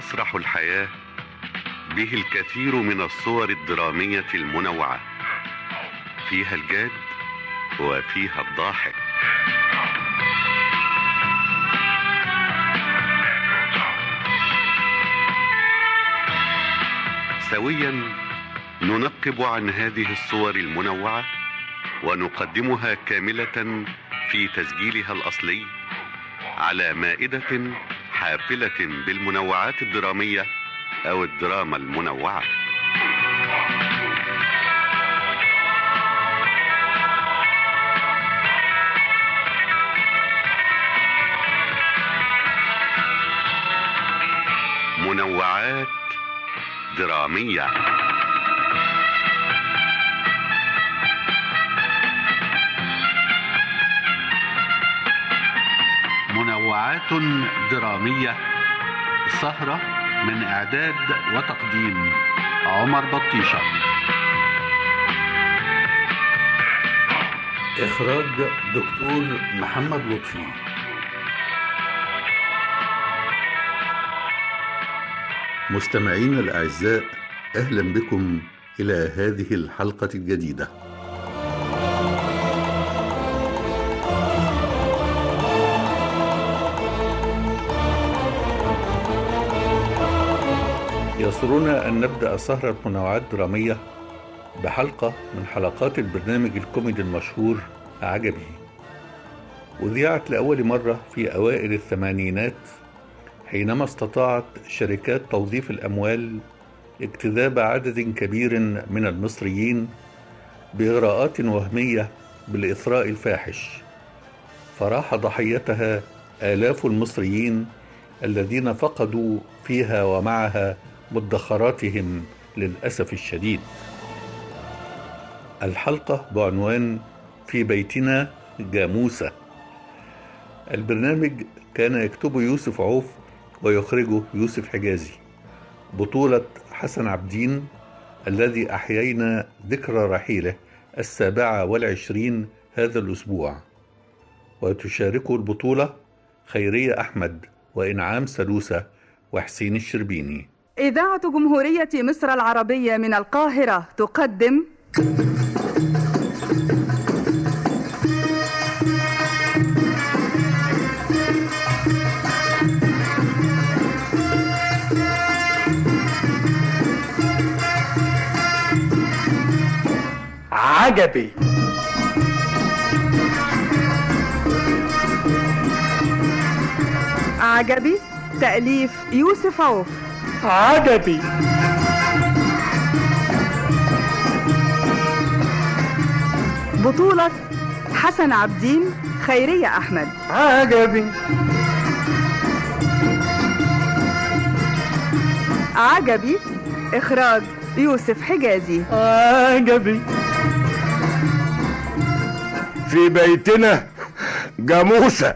مسرح الحياة به الكثير من الصور الدرامية المنوعة فيها الجاد وفيها الضاحك سويا ننقب عن هذه الصور المنوعة ونقدمها كاملة في تسجيلها الأصلي على مائدة حافلة بالمنوعات الدرامية أو الدراما المنوعة منوعات درامية منوعات درامية سهرة من إعداد وتقديم عمر بطيشة إخراج دكتور محمد لطفي مستمعين الأعزاء أهلا بكم إلى هذه الحلقة الجديدة يسرنا أن نبدأ سهرة منوعات درامية بحلقة من حلقات البرنامج الكوميدي المشهور عجبي وذيعت لأول مرة في أوائل الثمانينات حينما استطاعت شركات توظيف الأموال اجتذاب عدد كبير من المصريين بإغراءات وهمية بالإثراء الفاحش فراح ضحيتها آلاف المصريين الذين فقدوا فيها ومعها مدخراتهم للأسف الشديد الحلقة بعنوان في بيتنا جاموسة البرنامج كان يكتبه يوسف عوف ويخرجه يوسف حجازي بطولة حسن عبدين الذي أحيينا ذكرى رحيله السابعة والعشرين هذا الأسبوع وتشاركه البطولة خيرية أحمد وإنعام سلوسة وحسين الشربيني إذاعة جمهورية مصر العربية من القاهرة تقدم عجبي عجبي تأليف يوسف عوف عجبي بطولة حسن عبدين خيرية أحمد عجبي عجبي إخراج يوسف حجازي عجبي في بيتنا جاموسة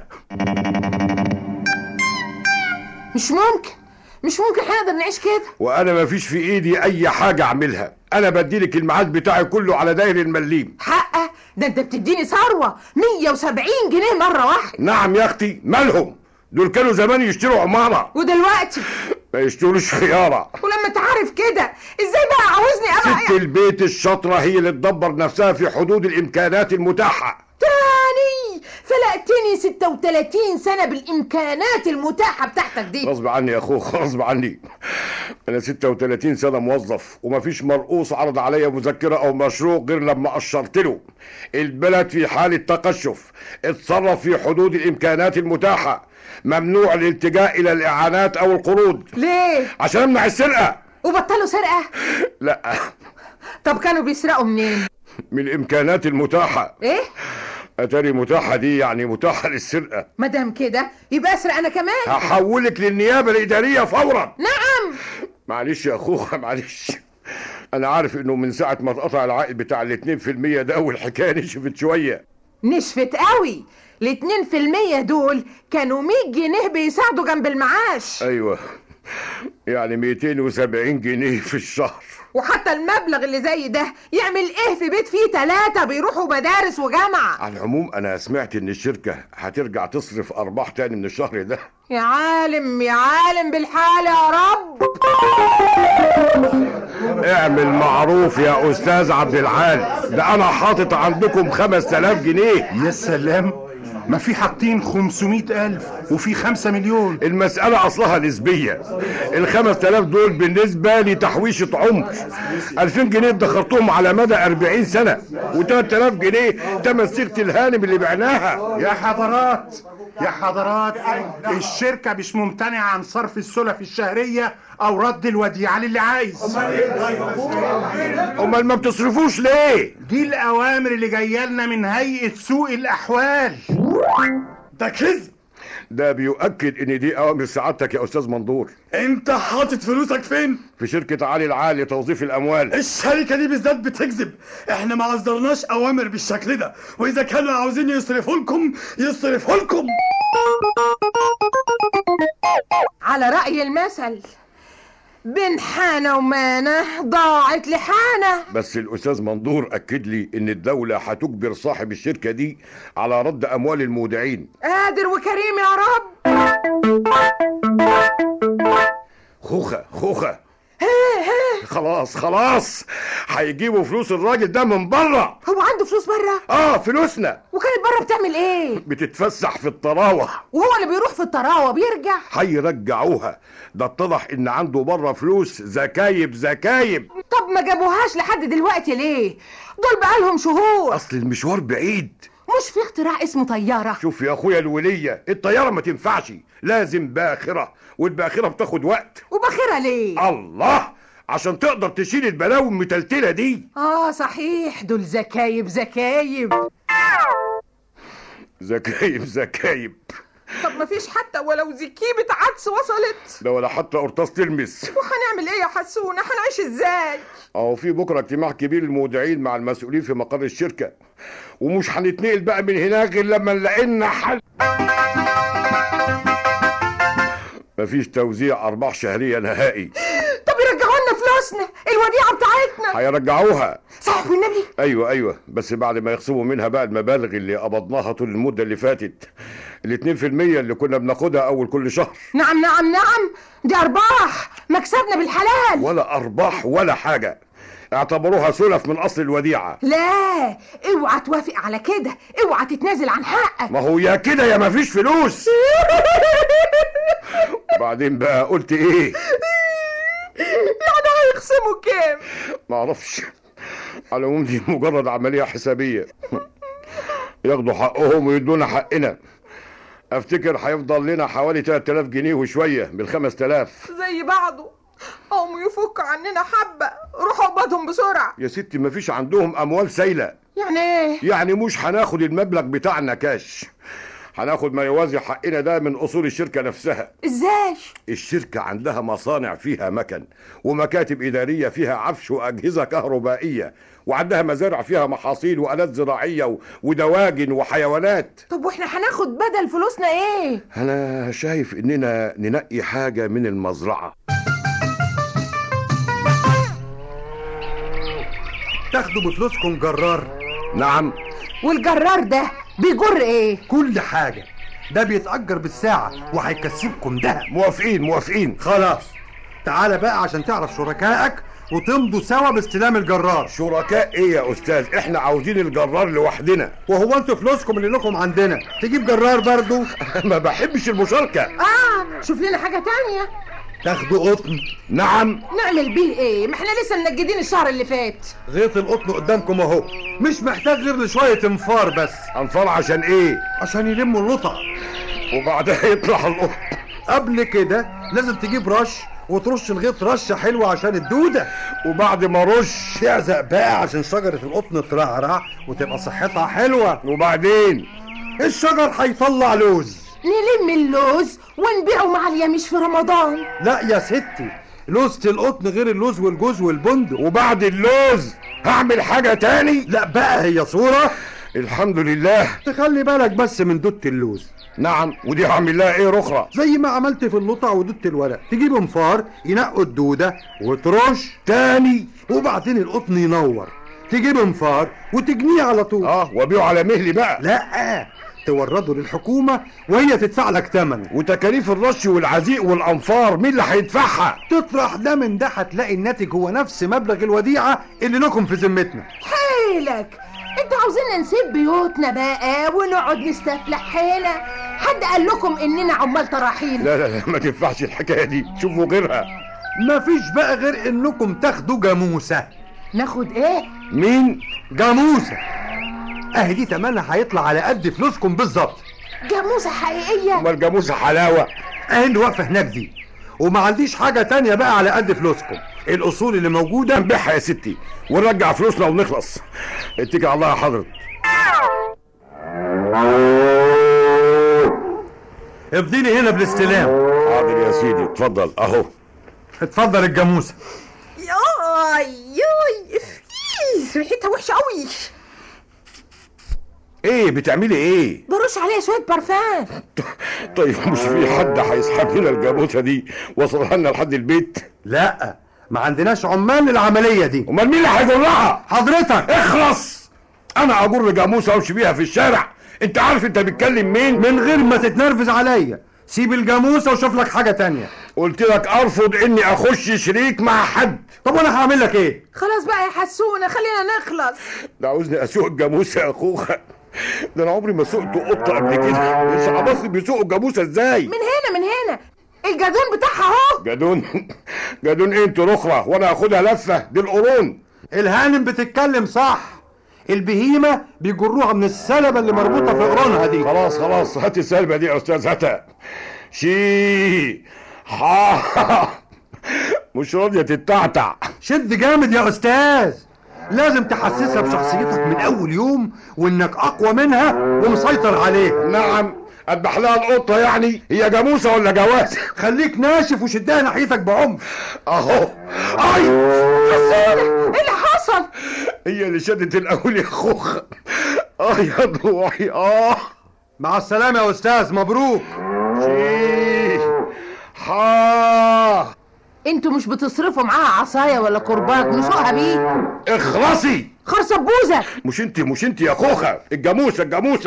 مش ممكن مش ممكن هنقدر نعيش كده وانا مفيش في ايدي اي حاجة اعملها انا بديلك الميعاد بتاعي كله على داير المليم حقه ده انت بتديني ثروه 170 جنيه مره واحده نعم يا اختي مالهم دول كانوا زمان يشتروا عمارة ودلوقتي ما يشتروش خيارة ولما انت عارف كده ازاي بقى عاوزني ست ابقى البيت الشاطرة هي اللي تدبر نفسها في حدود الامكانات المتاحة تاني فلقتني 36 سنه بالامكانات المتاحه بتاعتك دي غصب عني يا اخوك غصب عني انا 36 سنه موظف ومفيش مرقوص عرض عليا مذكره او مشروع غير لما قشرت له البلد في حاله تقشف اتصرف في حدود الامكانات المتاحه ممنوع الالتجاء الى الاعانات او القروض ليه عشان امنع السرقه وبطلوا سرقه لا طب كانوا بيسرقوا منين من الامكانات المتاحه ايه اتاري متاحه دي يعني متاحه للسرقه مادام كده يبقى اسرق انا كمان هحولك للنيابه الاداريه فورا نعم معلش يا اخوها معلش انا عارف انه من ساعه ما اتقطع العائد بتاع الاتنين في المية ده والحكايه نشفت شويه نشفت قوي الاتنين في المية دول كانوا 100 جنيه بيساعدوا جنب المعاش ايوه يعني 270 جنيه في الشهر وحتى المبلغ اللي زي ده يعمل ايه في بيت فيه ثلاثة بيروحوا مدارس وجامعة على العموم انا سمعت ان الشركة هترجع تصرف ارباح تاني من الشهر ده يا عالم يا عالم بالحال يا رب اعمل معروف يا استاذ عبد العال ده انا حاطط عندكم 5000 جنيه يا سلام ما في حاطين 500 ألف وفي 5 مليون المسألة أصلها نسبية ال 5000 دول بالنسبة لتحويشة عمر 2000 جنيه ادخرتهم على مدى 40 سنة و3000 جنيه تمن صيغة الهانم اللي بعناها يا حضرات يا حضرات الشركة مش ممتنعة عن صرف السلف الشهرية أو رد الوديعة للي عايز أمال ما بتصرفوش ليه؟ دي الأوامر اللي جاية لنا من هيئة سوق الأحوال ده كذب ده بيؤكد ان دي اوامر سعادتك يا استاذ منظور انت حاطط فلوسك فين في شركة علي العال لتوظيف الاموال الشركة دي بالذات بتكذب احنا ما اصدرناش اوامر بالشكل ده واذا كانوا عاوزين يصرفوا لكم يصرفوا لكم على رأي المثل بين حانة ومانة ضاعت لحانة بس الاستاذ منظور اكد لي ان الدولة هتجبر صاحب الشركة دي على رد اموال المودعين قادر وكريم يا رب خوخة خوخة خلاص خلاص هيجيبوا فلوس الراجل ده من بره هو عنده فلوس بره اه فلوسنا وكانت بره بتعمل ايه بتتفسح في الطراوة وهو اللي بيروح في الطراوة بيرجع هيرجعوها ده اتضح ان عنده بره فلوس زكايب زكايب طب ما جابوهاش لحد دلوقتي ليه دول بقالهم شهور اصل المشوار بعيد مش في اختراع اسمه طيارة شوف يا اخويا الولية الطيارة ما تنفعش لازم باخرة والباخرة بتاخد وقت وباخرة ليه الله عشان تقدر تشيل البلاوي المتلتلة دي اه صحيح دول زكايب زكايب زكايب زكايب طب ما فيش حتى ولو زكيبة عدس وصلت ده ولا حتى قرطاس تلمس وهنعمل ايه يا حسونة هنعيش ازاي اهو في بكره اجتماع كبير للمودعين مع المسؤولين في مقر الشركه ومش هنتنقل بقى من هناك غير لما نلاقي لنا حل مفيش توزيع ارباح شهريه نهائي طب يرجعوا لنا فلوسنا الوديعة بتاعتنا هيرجعوها صح والنبي ايوه ايوه بس بعد ما يخصموا منها بقى المبالغ اللي قبضناها طول المده اللي فاتت الاتنين في المية اللي كنا بناخدها اول كل شهر نعم نعم نعم دي ارباح مكسبنا بالحلال ولا ارباح ولا حاجه اعتبروها سلف من اصل الوديعه لا اوعى توافق على كده اوعى تتنازل عن حقك ما هو يا كده يا مفيش فلوس وبعدين بقى قلت ايه يعني هيخصموا كام ما اعرفش على العموم دي مجرد عمليه حسابيه ياخدوا حقهم ويدونا حقنا افتكر هيفضل لنا حوالي 3000 جنيه وشويه بال 5000 زي بعضه قوموا يفكوا عننا حبة روحوا اقبضهم بسرعة يا ستي مفيش عندهم اموال سايله يعني ايه يعني مش هناخد المبلغ بتاعنا كاش هناخد ما يوازي حقنا ده من اصول الشركه نفسها ازاي الشركة عندها مصانع فيها مكن ومكاتب إدارية فيها عفش وأجهزة كهربائية وعندها مزارع فيها محاصيل وآلات زراعية و- ودواجن وحيوانات طب واحنا هناخد بدل فلوسنا ايه أنا شايف إننا ننقي حاجة من المزرعة تاخدوا بفلوسكم جرار نعم والجرار ده بيجر ايه كل حاجة ده بيتأجر بالساعة وهيكسبكم دهب موافقين موافقين خلاص تعالى بقى عشان تعرف شركائك وتمضوا سوا باستلام الجرار شركاء إيه يا أستاذ إحنا عاوزين الجرار لوحدنا وهو انتوا فلوسكم اللي لكم عندنا تجيب جرار برضو ما بحبش المشاركة اه شوف لنا حاجة تانية تاخدوا قطن نعم نعمل بيه ايه ما احنا لسه منجدين الشهر اللي فات غيط القطن قدامكم اهو مش محتاج غير لشوية انفار بس أنفار عشان إيه عشان يلموا اللطع وبعدها يطلع القط قبل كده لازم تجيب رش وترش الغيط رشة حلوة عشان الدودة وبعد ما رش تعزق بقى عشان شجرة القطن ترعرع وتبقى صحتها حلوة وبعدين الشجر هيطلع لوز نلم اللوز ونبيعه مع اليميش في رمضان لا يا ستي لوزة القطن غير اللوز والجوز والبندق وبعد اللوز هعمل حاجة تاني لا بقى هي صورة الحمد لله تخلي بالك بس من دودة اللوز نعم ودي هعمل لها ايه رخرة زي ما عملت في اللطع ودودة الورق تجيب انفار ينقوا الدودة وترش تاني وبعدين القطن ينور تجيب انفار وتجنيه على طول اه وابيعه على مهلي بقى لا تورده للحكومة وهي تدفع لك ثمنه وتكاليف الرش والعزيق والانفار مين اللي هيدفعها تطرح ده من ده هتلاقي الناتج هو نفس مبلغ الوديعة اللي لكم في ذمتنا حيلك انتوا عاوزين نسيب بيوتنا بقى ونقعد نستفلح هنا حد قال لكم اننا عمال طراحين لا لا لا ما تنفعش الحكايه دي شوفوا غيرها مفيش بقى غير انكم تاخدوا جاموسة ناخد ايه مين جاموسة اهي دي تمنها هيطلع على قد فلوسكم بالظبط جاموسة حقيقية امال جاموسه حلاوه اهي اللي واقفة هناك دي وما عنديش حاجة تانية بقى على قد فلوسكم الأصول اللي موجودة نبيعها يا ستي ونرجع فلوسنا ونخلص اتكل على الله يا حضرتك ابديني هنا بالاستلام حاضر يا سيدي اتفضل اهو اتفضل الجاموسة ياي ياي ريحتها وحشة قوي ايه بتعملي ايه برش عليها شوية برفان طيب مش في حد هيسحب لنا الجاموسه دي وصلها لنا لحد البيت لا ما عندناش عمال للعملية دي امال مين اللي هيجرها حضرتك اخلص انا اجر جاموسه وامشي بيها في الشارع انت عارف انت بتكلم مين من غير ما تتنرفز عليا سيب الجاموسة وشوف لك حاجة تانية قلت لك ارفض اني اخش شريك مع حد طب وانا هعمل لك ايه خلاص بقى يا حسونة خلينا نخلص ده عاوزني اسوق الجاموسه يا اخوخه ده انا عمري ما سوقت قطه قبل كده مش عبص بيسوقوا الجاموسه ازاي من هنا من هنا الجدون بتاعها اهو جدون جدون ايه انتوا رخرة وانا هاخدها لفه دي القرون الهانم بتتكلم صح البهيمة بيجروها من السلبة اللي مربوطة في قرونها دي خلاص خلاص هات السلبة دي يا استاذ هاتها شي ها مش راضية تتعتع شد جامد يا استاذ لازم تحسسها بشخصيتك من اول يوم وانك اقوى منها ومسيطر عليها نعم اذبح لها القطة يعني هي جاموسة ولا جواز خليك ناشف وشدها ناحيتك بعنف اهو اي حسونة ايه اللي حصل هي اللي شدت الاول يا خوخ اه يا ضوعي اه مع السلامة يا استاذ مبروك شي ها انتوا مش بتصرفوا معاها عصاية ولا كرباج نسوقها بيه اخلصي خرصبوزة مش انت مش انت يا خوخة الجاموسة الجاموسة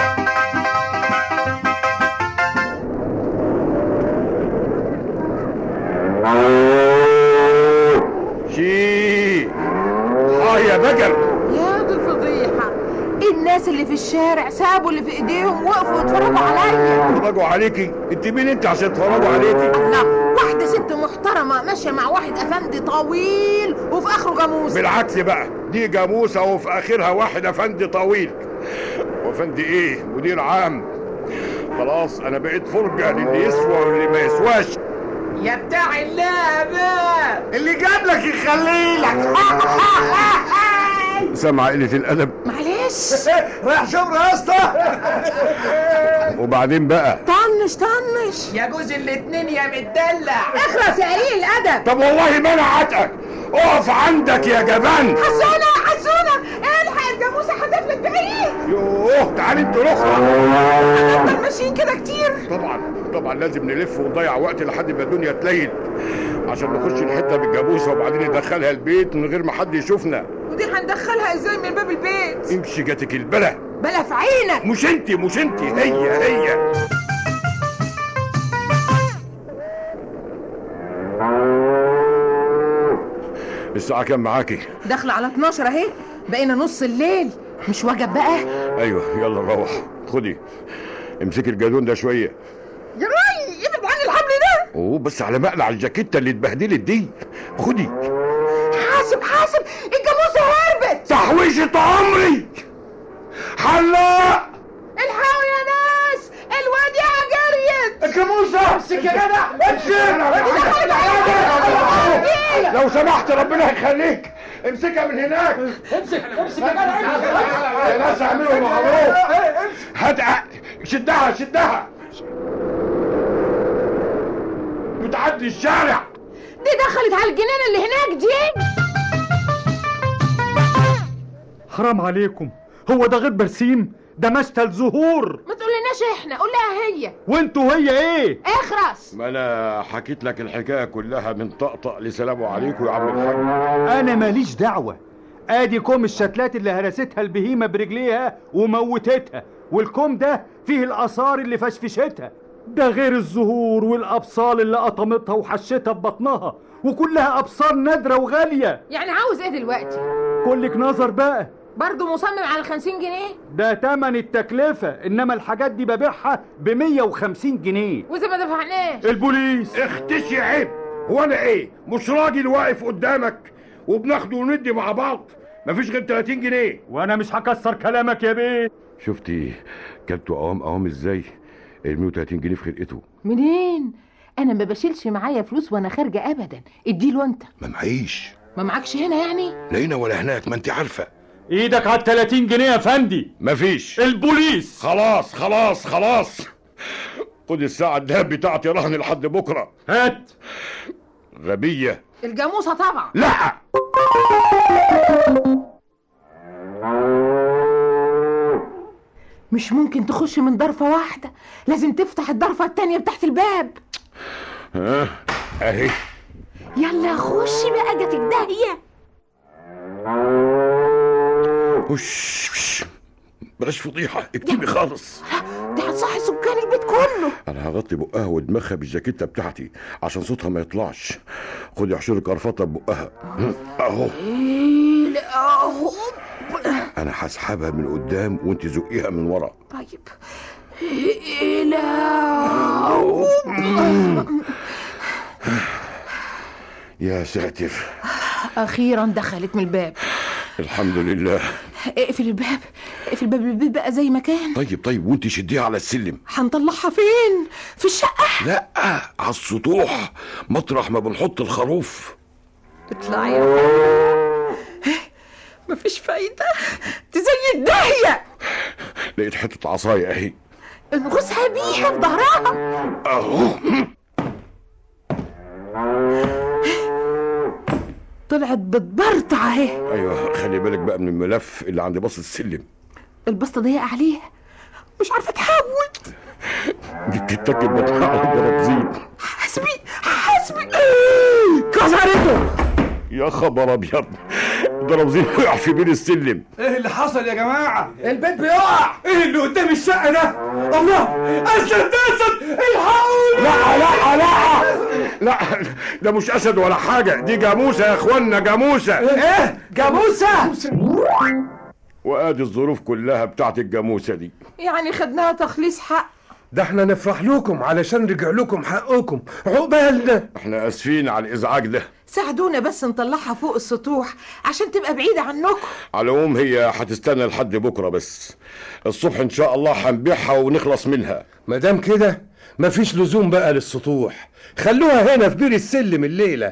شي اه يا بجر يا دي الفضيحة الناس اللي في الشارع سابوا اللي في ايديهم وقفوا يتفرجوا عليا اتفرجوا عليكي انت مين انت عشان تتفرجوا عليكي الله واحدة ست محترمة ماشية مع واحد افندي طويل وفي اخره جاموس بالعكس بقى دي جاموسة وفي اخرها واحد افندي طويل وافندي ايه مدير عام خلاص انا بقيت فرجة للي يسوى واللي ما يسواش يا بتاع اللعبة اللي جاب لك يخلي لك سمع قلة الادب معلش رايح شبرا يا اسطى وبعدين بقى طنش طنش يا جوز الاتنين يا متدلع اخلص يا قليل الادب طب والله ما انا عاتقك اقف عندك يا جبان حسونة حسونة الحق الجاموسة هتفلت بعيد يوه تعالي انت الاخرى هنفضل ماشيين كده كتير طبعا طبعا لازم نلف ونضيع وقت لحد ما الدنيا تليل عشان نخش الحته بالجاموسه وبعدين ندخلها البيت من غير ما حد يشوفنا ودي هندخلها ازاي من باب البيت امشي جاتك البلا بلا في عينك مش انت مش انت هي هي الساعة كام معاكي؟ داخلة على 12 اهي بقينا نص الليل مش وجب بقى ايوه يلا نروح خدي امسكي الجالون ده شوية يا راي ابعد عني الحبل ده اوه بس على مقلع الجاكيتة اللي اتبهدلت دي خدي حاسب حاسب الجاموسة هربت تحويشة عمري حلاق الحقوا يا ناس الوديعة جريت الجاموسة امسك يا جدع امسك لو سمحت ربنا يخليك امسكها من هناك امسك امسك يا جدع يا ناس اعملوا معروف هات شدها شدها بتعدي الشارع دي دخلت على الجنينة اللي هناك دي حرام عليكم هو ده غير برسيم ده مشتل زهور ما تقولناش قلناش احنا قول لها هي وانتوا هي ايه اخرس ما انا حكيت لك الحكايه كلها من طقطق لسلام عليكم يا عم الحاج انا ماليش دعوه ادي كوم الشتلات اللي هرستها البهيمه برجليها وموتتها والكوم ده فيه الاثار اللي فشفشتها ده غير الزهور والابصال اللي قطمتها وحشتها ببطنها وكلها ابصار نادره وغاليه يعني عاوز ايه دلوقتي كلك نظر بقى برضه مصمم على 50 جنيه ده تمن التكلفة إنما الحاجات دي ببيعها ب 150 جنيه واذا ما دفعناش البوليس اختشي عيب هو انا ايه مش راجل واقف قدامك وبناخده وندي مع بعض مفيش غير 30 جنيه وأنا مش هكسر كلامك يا بيه شفتي كلته قوام قوام ازاي ال 130 جنيه في خلقته منين انا ما بشيلش معايا فلوس وانا خارجه ابدا اديله انت ما معيش ما معكش هنا يعني لا هنا ولا هناك ما انت عارفه إيدك على 30 جنيه يا فندي مفيش البوليس خلاص خلاص خلاص خد الساعة الذهب بتاعتي رهن لحد بكرة هات غبية الجاموسه طبعا لا مش ممكن تخش من ضرفه واحده لازم تفتح الضرفه التانية بتاعت الباب ها اهي يلا خش بقى جاتك داهيه وش وش. بلاش فضيحة اكتبي خالص دي هتصحي سكان البيت كله انا هغطي بقها ودماغها بالجاكيتة بتاعتي عشان صوتها ما يطلعش خدي احشري كرفطة ببقها اهو ايه لا أهو. انا هسحبها من قدام وانت زقيها من ورا طيب ايه لا أهو. يا ساتر اخيرا دخلت من الباب الحمد لله اقفل الباب اقفل باب البيت بقى زي ما كان طيب طيب وانت شديها على السلم هنطلعها فين في الشقه لا على السطوح مطرح ما بنحط الخروف اطلعي يا مفيش فايدة دي زي الداهية لقيت حتة عصاية اهي انغصها بيها في ظهرها اهو طلعت بتبرطع اهي ايوه خلي بالك بقى من الملف اللي عند باص السلم البسطة ضيقة عليها مش عارفة تحول دي بتتاكل بطنها على البرازيل حسبي حسبي كسرته يا خبر ابيض البرازيل وقع في بين السلم ايه اللي حصل يا جماعة؟ البيت بيقع ايه اللي قدام الشقة ده؟ الله اسد اسد الحقوني لا لا لا لا ده مش اسد ولا حاجه دي جاموسه يا اخوانا جاموسه ايه؟ جاموسة وادي الظروف كلها بتاعت الجاموسه دي يعني خدناها تخليص حق ده احنا نفرح لكم علشان رجع لكم حقكم عقبالنا احنا اسفين على الازعاج ده ساعدونا بس نطلعها فوق السطوح عشان تبقى بعيدة عنكم على العموم هي هتستنى لحد بكره بس الصبح ان شاء الله هنبيعها ونخلص منها ما دام كده مفيش لزوم بقى للسطوح خلوها هنا في بير السلم الليله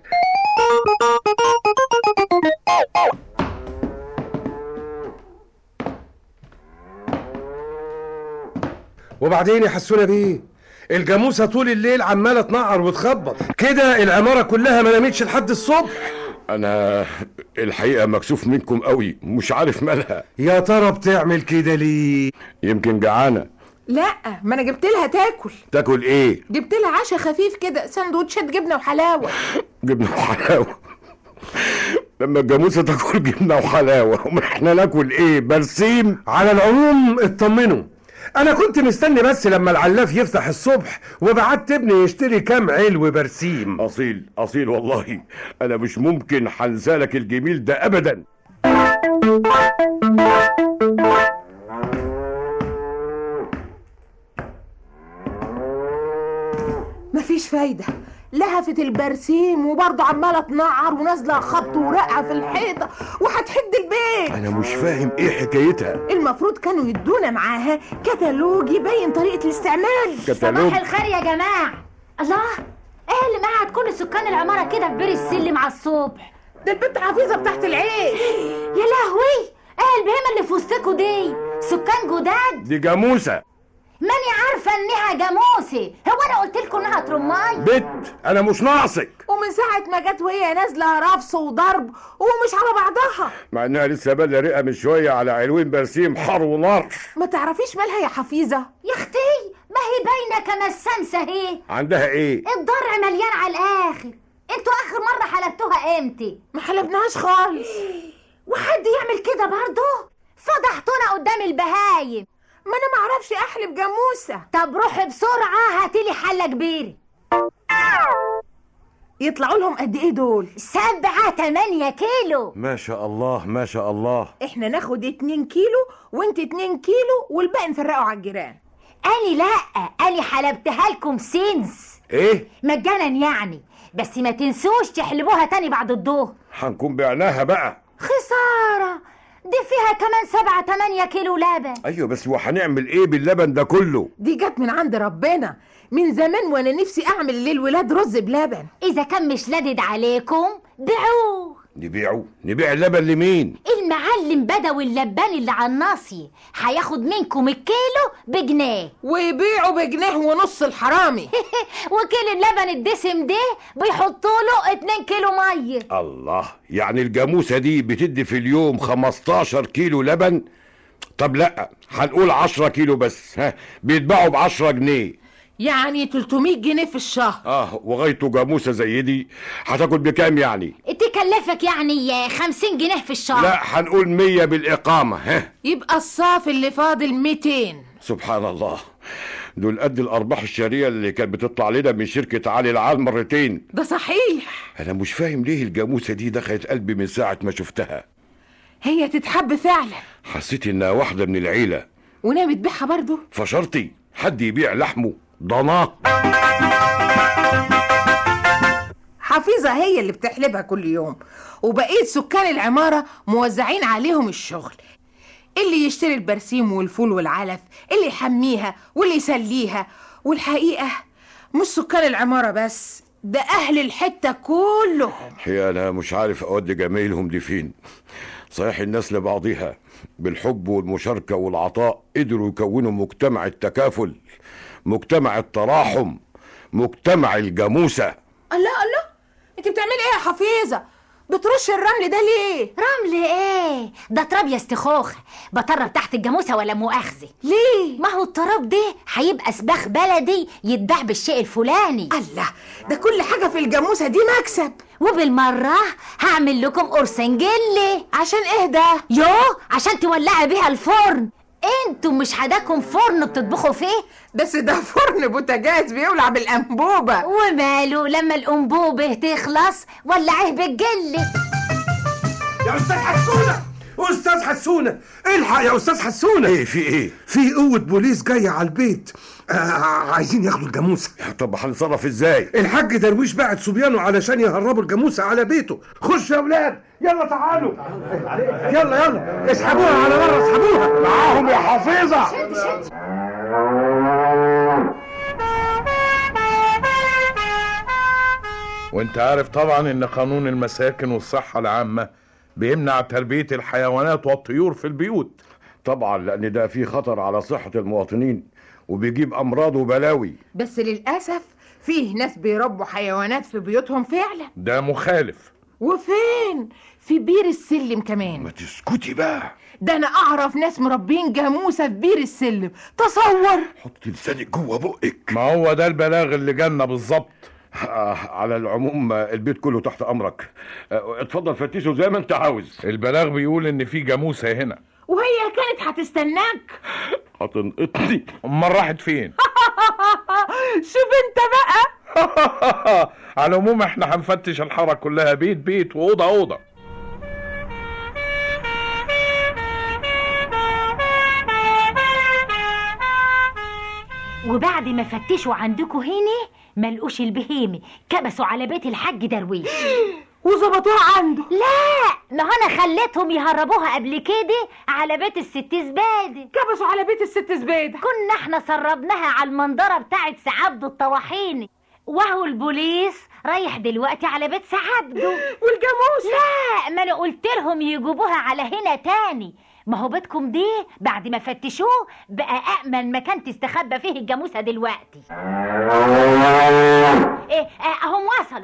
وبعدين يحسونا بيه الجاموسه طول الليل عماله تنقر وتخبط كده العماره كلها ما نامتش لحد الصبح انا الحقيقه مكسوف منكم قوي مش عارف مالها يا ترى بتعمل كده ليه يمكن جعانه لا ما انا جبت لها تاكل تاكل ايه جبت لها عشاء خفيف كده سندوتشات جبنة وحلاوة جبنه وحلاوه لما الجاموسه تاكل جبنه وحلاوه امال احنا ناكل ايه برسيم على العموم اطمنوا انا كنت مستني بس لما العلاف يفتح الصبح وبعت ابني يشتري كام علو برسيم اصيل اصيل والله انا مش ممكن هنسالك الجميل ده ابدا مفيش فايدة لهفت البرسيم وبرضه عمالة تنعر ونازلة خبط ورقة في الحيطة وهتحد البيت انا مش فاهم ايه حكايتها المفروض كانوا يدونا معاها كتالوج يبين طريقة الاستعمال كتالوج صباح الخير يا جماعة الله ايه اللي مقعد كل سكان العمارة كده في بير السلم على الصبح ده البنت حفيظة بتاعت العيش يا لهوي ايه البهيمة اللي في وسطكوا دي سكان جداد دي جاموسه ماني عارفه انها جاموسه هو انا قلت لكم انها ترماي بت انا مش ناقصك ومن ساعة ما جت وهي نازلة رفص وضرب ومش على بعضها مع انها لسه بادئه رئه من شويه على علوين برسيم حر ونار ما تعرفيش مالها يا حفيظة يا اختي ما هي باينه كما السمسه اهي عندها ايه الضرع مليان على الاخر انتوا اخر مره حلبتوها امتى ما حلبناهاش خالص وحد يعمل كده برضه فضحتونا قدام البهايم ما انا معرفش احلب جاموسة طب روحي بسرعه هاتيلي حله كبيره يطلعوا لهم قد ايه دول سبعة تمانية كيلو ما شاء الله ما شاء الله احنا ناخد اتنين كيلو وانت اتنين كيلو والباقي نفرقه على الجيران أني لأ أني حلبتها لكم سنس ايه مجانا يعني بس ما تنسوش تحلبوها تاني بعد الظهر هنكون بعناها بقى خسارة دي فيها كمان سبعة تمانية كيلو لبن ايوه بس وهنعمل ايه باللبن ده كله دي جت من عند ربنا من زمان وانا نفسي اعمل للولاد رز بلبن إذا كان مش لدد عليكم بيعوه نبيعه نبيع اللبن لمين المعلم بدوي اللبان اللي على الناصية هياخد منكم الكيلو بجنيه ويبيعوا بجنيه ونص الحرامي وكيل اللبن الدسم ده بيحطوا له 2 كيلو ميه الله يعني الجاموسه دي بتدي في اليوم 15 كيلو لبن طب لا هنقول 10 كيلو بس ها بيتباعوا ب 10 جنيه يعني 300 جنيه في الشهر اه وغايته جاموسه زي دي هتاكل بكام يعني تكلفك يعني 50 جنيه في الشهر لا هنقول 100 بالاقامه ها يبقى الصاف اللي فاضل 200 سبحان الله دول قد الارباح الشهريه اللي كانت بتطلع لنا من شركه علي العال مرتين ده صحيح انا مش فاهم ليه الجاموسه دي دخلت قلبي من ساعه ما شفتها هي تتحب فعلا حسيت انها واحده من العيله وناوي تبيعها برضه فشرطي حد يبيع لحمه ضناه حفيظة هي اللي بتحلبها كل يوم وبقية سكان العمارة موزعين عليهم الشغل اللي يشتري البرسيم والفول والعلف اللي يحميها واللي يسليها والحقيقة مش سكان العمارة بس ده أهل الحتة كلهم الحقيقه انا مش عارف اودي جمايلهم دي فين صحيح الناس لبعضها بالحب والمشاركه والعطاء قدروا يكونوا مجتمع التكافل مجتمع التراحم مجتمع الجاموسه الله الله انت بتعملي ايه يا حفيظة بترش الرمل ده ليه رمل ايه ده تراب يا استخوخ بطرب تحت الجاموسه ولا مؤاخذه ليه ما هو التراب ده هيبقى سباخ بلدي يتباع بالشيء الفلاني الله ده كل حاجة في الجاموسة دي مكسب وبالمره هعمل لكم قرصنجلي عشان ايه ده يو عشان تولعي بيها الفرن انتوا مش حداكم فرن بتطبخوا فيه بس ده فرن بوتاجاز بيولع بالأنبوبة وماله لما الانبوبه تخلص ولعيه بالجل يا استاذ حسونه استاذ حسونه الحق يا استاذ حسونه ايه في ايه في قوه بوليس جايه على البيت آه عايزين ياخدوا الجاموسه طب هنتصرف ازاي الحاج درويش بعت صبيانه علشان يهربوا الجاموسه على بيته خشوا يا ولاد يلا تعالوا يلا يلا اسحبوها على بره اسحبوها معاهم يا حفيظه وانت عارف طبعا ان قانون المساكن والصحة العامة بيمنع تربية الحيوانات والطيور في البيوت طبعا لان ده في خطر على صحه المواطنين وبيجيب امراض وبلاوي بس للأسف فيه ناس بيربوا حيوانات في بيوتهم فعلا ده مخالف وفين في بير السلم كمان ما تسكتي بقى ده انا اعرف ناس مربين جاموسه في بير السلم تصور حط لسانك جوه بقك ما هو ده البلاغ اللي جالنا بالظبط آه على العموم آه، البيت كله تحت امرك آه اتفضل فتشه زي ما انت عاوز البلاغ بيقول ان في جاموسة هنا وهي كانت هتستناك هتنقطني امال راحت فين شوف انت بقى على العموم احنا هنفتش الحارة كلها بيت بيت وأوضة أوضة وبعد ما فتشوا عندكم هنا ملقوش البهيمة كبسوا على بيت الحاج درويش وظبطوها عنده لا ما هو انا خليتهم يهربوها قبل كده على بيت الست زبادة كبسوا على بيت الست زبيدة كنا احنا سربناها على المنظرة بتاعت سعبده الطواحيني وهو البوليس رايح دلوقتي على بيت سعبده والجاموسة لا ما انا قلت لهم يجيبوها على هنا تاني ما هو بيتكم دي بعد ما فتشوه بقى أأمن مكان تستخبى فيه الجاموسة دلوقتي ايه آه، اهم وصلوا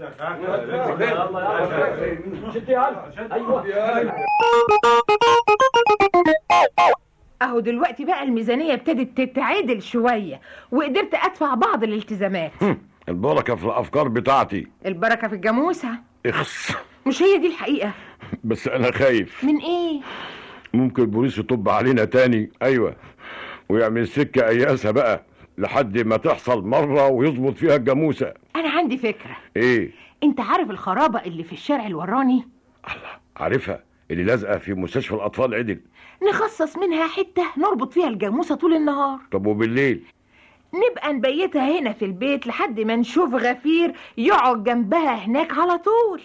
اهو دلوقتي بقى الميزانية ابتدت تتعدل شوية وقدرت ادفع بعض الالتزامات البركة في الأفكار بتاعتي البركة في الجاموسة اخس مش هي دي الحقيقة بس أنا خايف من ايه ممكن البوليس يطب علينا تاني أيوة ويعمل سكة أياسة بقى لحد ما تحصل مرة ويظبط فيها الجاموسة انا عندي فكرة إيه انت عارف الخرابة اللي في الشارع الوراني عارفها اللي لازقة في مستشفى الأطفال عدل نخصص منها حتة نربط فيها الجاموسة طول النهار طب وبالليل نبقى نبيتها هنا في البيت لحد ما نشوف غفير يقعد جنبها هناك على طول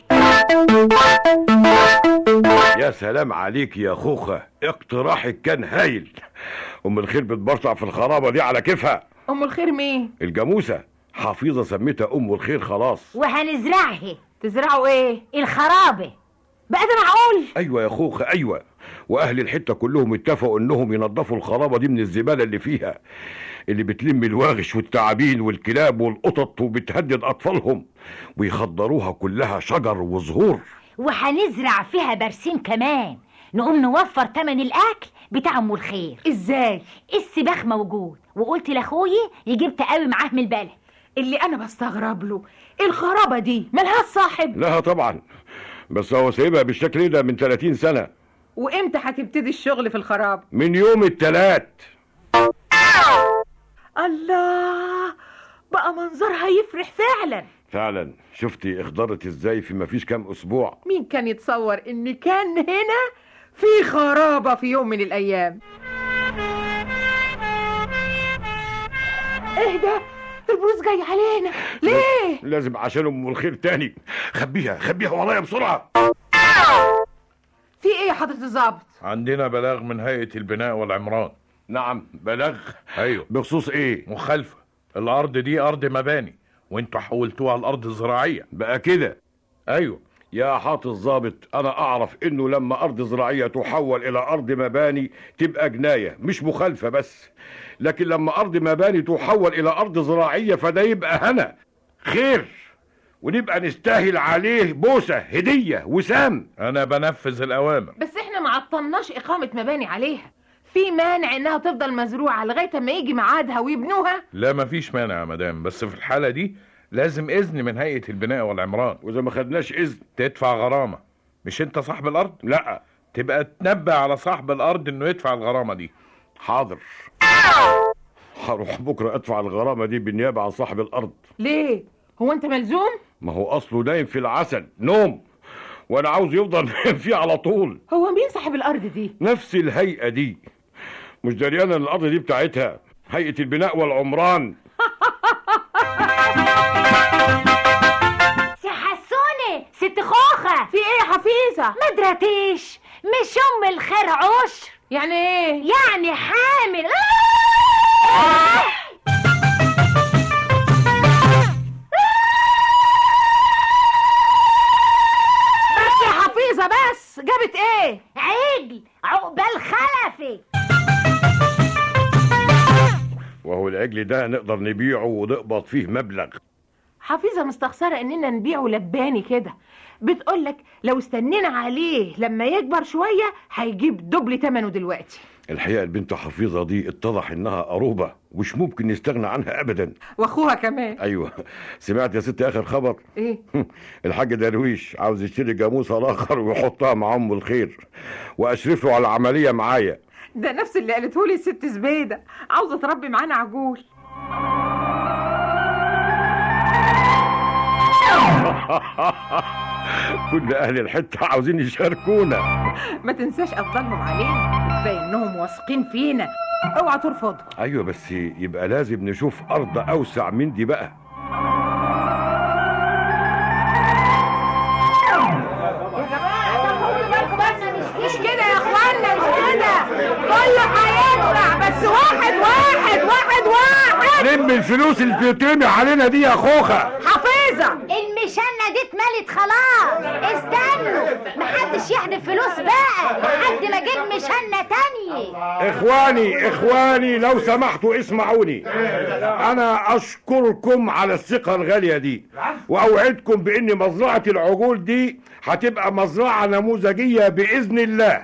يا سلام عليك يا خوخة اقتراحك كان هايل أم الخير بتبرطع في الخرابة دي على كيفها ام الخير مين الجاموسة حفيظة سميتها أم الخير خلاص وهنزرعها تزرعوا ايه الخرابة بقى ده معقول ايوه يا خوخة ايوه واهل الحته كلهم اتفقوا انهم ينظفوا الخرابه دي من الزباله اللي فيها اللي بتلم الواغش والتعابين والكلاب والقطط وبتهدد اطفالهم ويخضروها كلها شجر وزهور وهنزرع فيها برسيم كمان نقوم نوفر تمن الاكل بتاع ام الخير ازاي السباخ موجود وقلت لاخويا يجيب تقاوي معاه من البلد اللي انا بستغرب له الخرابه دي ملهاش صاحب لها طبعا بس هو سايبها بالشكل ده من 30 سنه وامتى هتبتدي الشغل في الخراب من يوم التلات الله بقى منظرها يفرح فعلا فعلا شفتي اخضرت ازاي في مفيش كام اسبوع مين كان يتصور ان كان هنا في خرابه في يوم من الايام ايه ده البوليس جاي علينا ليه لازم عشان ام الخير تاني خبيها خبيها ورايا بسرعه في ايه يا حضره الظابط عندنا بلاغ من هيئة البناء والعمران نعم بلاغ ايوه بخصوص ايه مخالفة الارض دي ارض مباني وانتوا حولتوها لارض زراعية بقى كده ايوه يا حاط الظابط انا اعرف انه لما ارض زراعيه تحول الى ارض مباني تبقى جنايه مش مخالفه بس لكن لما ارض مباني تحول الى ارض زراعيه فده يبقى هنا خير ونبقى نستاهل عليه بوسه هديه وسام انا بنفذ الاوامر بس احنا ما عطلناش اقامه مباني عليها في مانع انها تفضل مزروعه لغايه ما يجي ميعادها ويبنوها لا مفيش مانع يا مدام بس في الحالة دي لازم اذن من هيئة البناء والعمران واذا ما خدناش اذن تدفع غرامة مش انت صاحب الارض لا تبقى تنبه على صاحب الارض انه يدفع الغرامة دي حاضر هروح بكره ادفع الغرامه دي بالنيابه عن صاحب الارض ليه هو انت ملزوم ما هو اصله نايم في العسل نوم وانا عاوز يفضل نايم فيه على طول هو مين صاحب الارض دي نفس الهيئه دي مش دريانه ان الارض دي بتاعتها هيئه البناء والعمران سي حسوني ست خوخة في ايه يا حفيظه ما درتيش مش ام الخير عشر يعني ايه يعني حامل بس يا حفيظه بس جابت ايه عجل عقبال خلفي وهو العجل ده نقدر نبيعه ونقبض فيه مبلغ حفيظه مستخسره اننا نبيعه لباني كده بتقولك لو استنينا عليه لما يكبر شويه هيجيب دبل ثمنه دلوقتي الحقيقه البنت حفيظه دي اتضح انها قروبه ومش ممكن نستغنى عنها ابدا واخوها كمان ايوه سمعت يا ست اخر خبر ايه الحاج درويش عاوز يشتري جاموسه الاخر ويحطها مع ام الخير واشرف له على العمليه معايا ده نفس اللي قالته لي الست زبيده عاوزه تربي معانا عجول كل اهل الحته عاوزين يشاركونا ما تنساش افضلهم علينا كفايه انهم واثقين فينا اوعى ترفضهم ايوه بس يبقى لازم نشوف ارض اوسع من دي بقى مش كده يا اخوانا مش كده كله هيدفع بس واحد واحد واحد واحد لم الفلوس اللي بتترمي علينا دي يا خوخه حفيظه المشنة دي اتملت خلاص استنوا محدش محدش يحدف فلوس بقى لحد ما جيت مشنا تاني اخواني اخواني لو سمحتوا اسمعوني انا اشكركم على الثقة الغالية دي واوعدكم بان مزرعة العجول دي هتبقى مزرعة نموذجية باذن الله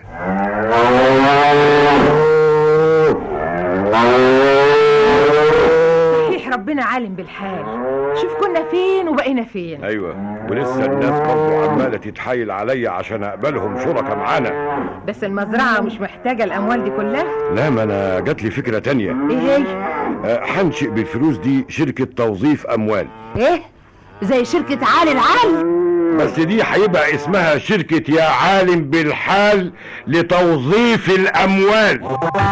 صحيح ربنا عالم بالحال شوف كنا فين وبقينا فين ايوه ولسه الناس برضه عمالة تتحايل عليا عشان اقبلهم شركة معانا بس المزرعة مش محتاجة الأموال دي كلها لا ما انا جات لي فكرة تانية إيه هي؟ أه، هنشئ بالفلوس دي شركة توظيف اموال إيه؟ زي شركة عالي العال بس دي هيبقى اسمها شركة يا عالم بالحال لتوظيف الأموال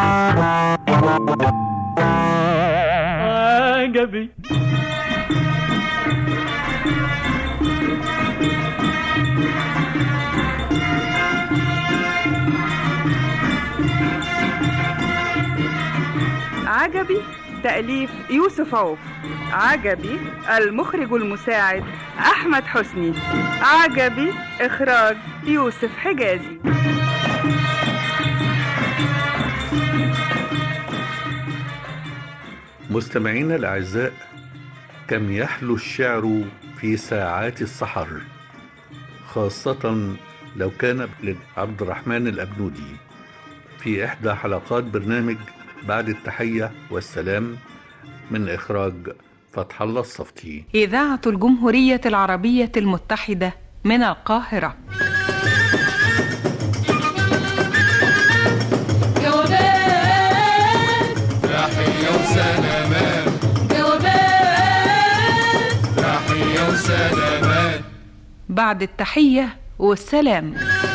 عجبي عجبي تأليف يوسف عوف عجبي المخرج المساعد أحمد حسني عجبي إخراج يوسف حجازي مستمعينا الأعزاء كم يحلو الشعر في ساعات السحر خاصة لو كان لعبد الرحمن الأبنودي في إحدى حلقات برنامج بعد التحية والسلام من إخراج فتح الله الصفتي إذاعة الجمهورية العربية المتحدة من القاهرة جوابات تحية وسلامات جوابات تحية وسلامات بعد التحية والسلام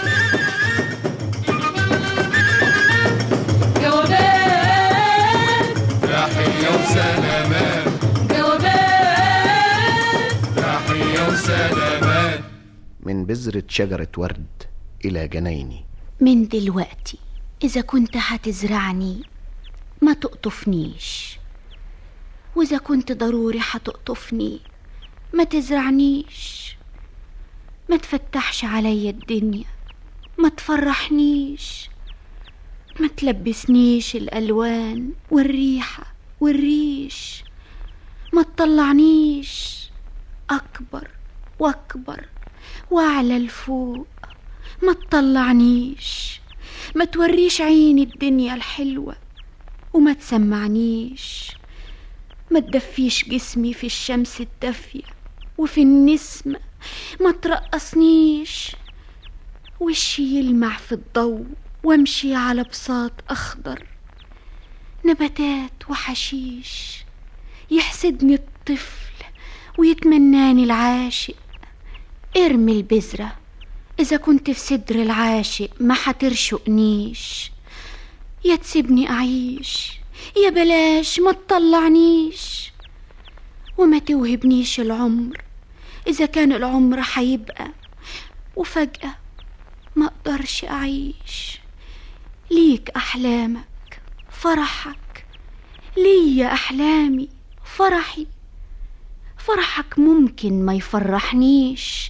جوابات تحية وسلامات جوابات تحية وسلامات من بذرة شجرة ورد إلى جنايني من دلوقتي إذا كنت هتزرعني ما تقطفنيش وإذا كنت ضروري هتقطفني ما تزرعنيش ما تفتحش عليا الدنيا ما تفرحنيش ما تلبسنيش الألوان والريحة والريش ما تطلعنيش أكبر وأكبر وأعلى لفوق ما تطلعنيش ما توريش عيني الدنيا الحلوة وما تسمعنيش ما تدفيش جسمي في الشمس الدافية وفي النسمة ما ترقصنيش وشي يلمع في الضوء وامشي على بساط أخضر نباتات وحشيش يحسدني الطفل ويتمناني العاشق ارمي البذرة إذا كنت في صدر العاشق ما حترشقنيش يا تسيبني أعيش يا بلاش ما تطلعنيش وما توهبنيش العمر إذا كان العمر حيبقى وفجأة ما أقدرش أعيش ليك أحلامك فرحك ليا أحلامي فرحي فرحك ممكن ما يفرحنيش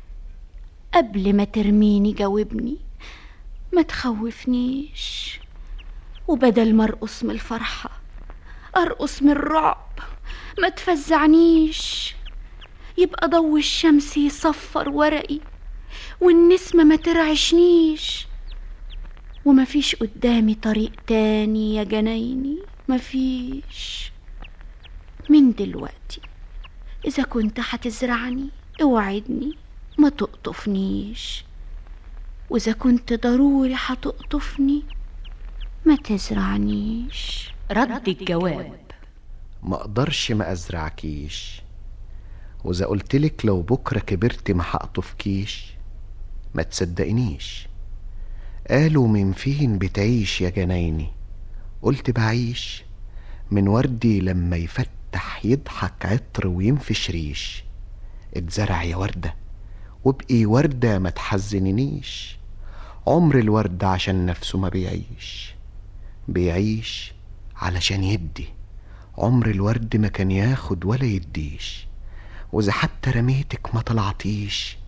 قبل ما ترميني جاوبني ما تخوفنيش وبدل ما ارقص من الفرحة ارقص من الرعب ما تفزعنيش يبقى ضو الشمس يصفر ورقي والنسمة ما ترعشنيش ومفيش قدامي طريق تاني يا جنايني مفيش من دلوقتي إذا كنت هتزرعني اوعدني ما تقطفنيش وإذا كنت ضروري هتقطفني ما تزرعنيش رد الجواب ما اقدرش ما ازرعكيش واذا قلتلك لو بكره كبرت ما هقطفكيش ما تصدقنيش قالوا من فين بتعيش يا جنايني قلت بعيش من وردي لما يفتح يضحك عطر وينفش ريش اتزرع يا وردة وابقي وردة ما تحزننيش عمر الورد عشان نفسه ما بيعيش بيعيش علشان يدي عمر الورد ما كان ياخد ولا يديش واذا حتى رميتك ما طلعتيش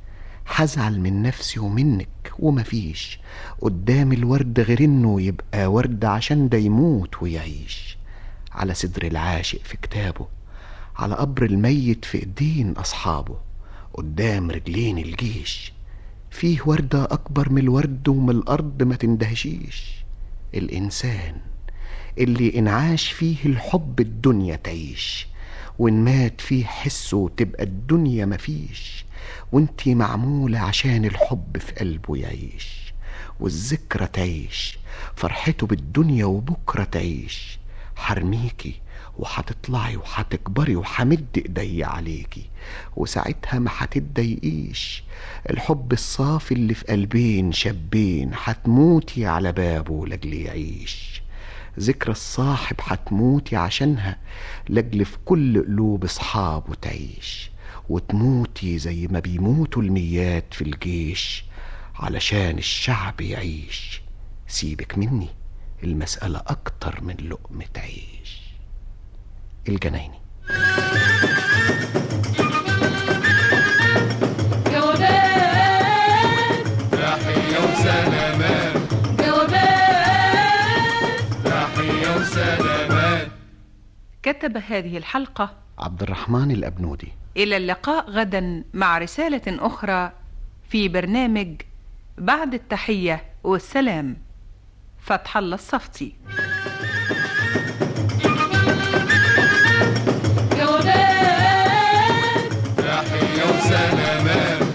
هزعل من نفسي ومنك ومفيش قدام الورد غير انه يبقى ورد عشان ده يموت ويعيش على صدر العاشق في كتابه على قبر الميت في ايدين اصحابه قدام رجلين الجيش فيه وردة أكبر من الورد ومن الأرض ما تندهشيش الإنسان اللي إنعاش فيه الحب الدنيا تعيش وإن مات فيه حسه تبقى الدنيا مفيش وانتي معمولة عشان الحب في قلبه يعيش والذكرى تعيش فرحته بالدنيا وبكرة تعيش حرميكي وهتطلعي وهتكبري وهمد ايدي عليكي وساعتها ما هتتضايقيش الحب الصافي اللي في قلبين شابين هتموتي على بابه لاجل يعيش ذكرى الصاحب هتموتي عشانها لاجل في كل قلوب اصحابه تعيش وتموتي زي ما بيموتوا الميات في الجيش علشان الشعب يعيش سيبك مني المسألة أكتر من لقمة عيش الجنايني جوابات تحية وسلامات جوابات تحية وسلامات كتب هذه الحلقة عبد الرحمن الأبنودي إلى اللقاء غدا مع رسالة أخرى في برنامج بعد التحية والسلام فتح الله الصفتي جوابات تحية وسلامات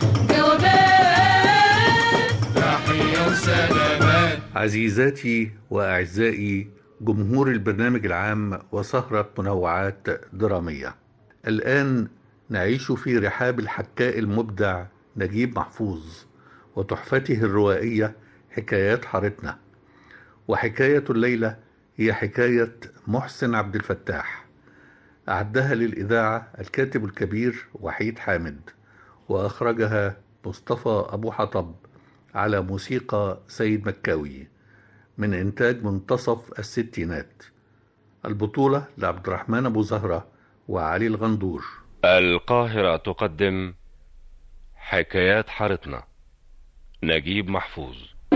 جوابات تحية وسلامات عزيزاتي وأعزائي جمهور البرنامج العام وسهرة منوعات درامية الآن نعيش في رحاب الحكاء المبدع نجيب محفوظ وتحفته الروائية حكايات حارتنا وحكاية الليلة هي حكاية محسن عبد الفتاح أعدها للإذاعة الكاتب الكبير وحيد حامد وأخرجها مصطفى أبو حطب على موسيقى سيد مكاوي من إنتاج منتصف الستينات البطولة لعبد الرحمن أبو زهرة وعلي الغندور القاهرة تقدم حكايات حارتنا نجيب محفوظ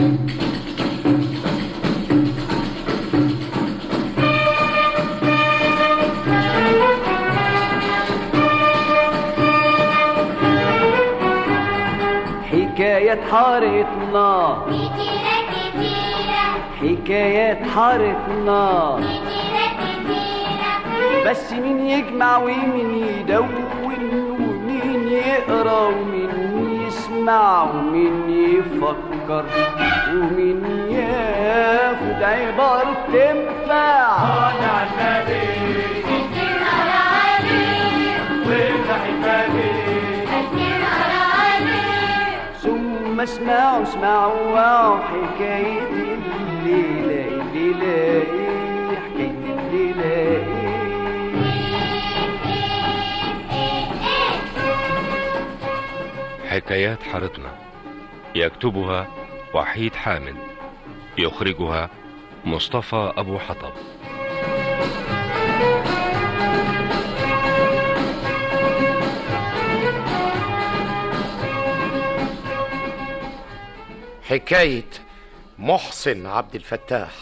حكاية حارتنا حكايات حارتنا بس مين يجمع ومين يدون ومين يقرا ومين يسمع ومين يفكر ومين ياخد عبارة تنفع على النبي وافتح ثم اسمعوا اسمعوا واو حكاية الليلة الليلة إيه حكاية الليلة إيه حكايات حارتنا يكتبها وحيد حامد يخرجها مصطفى أبو حطب حكاية محسن عبد الفتاح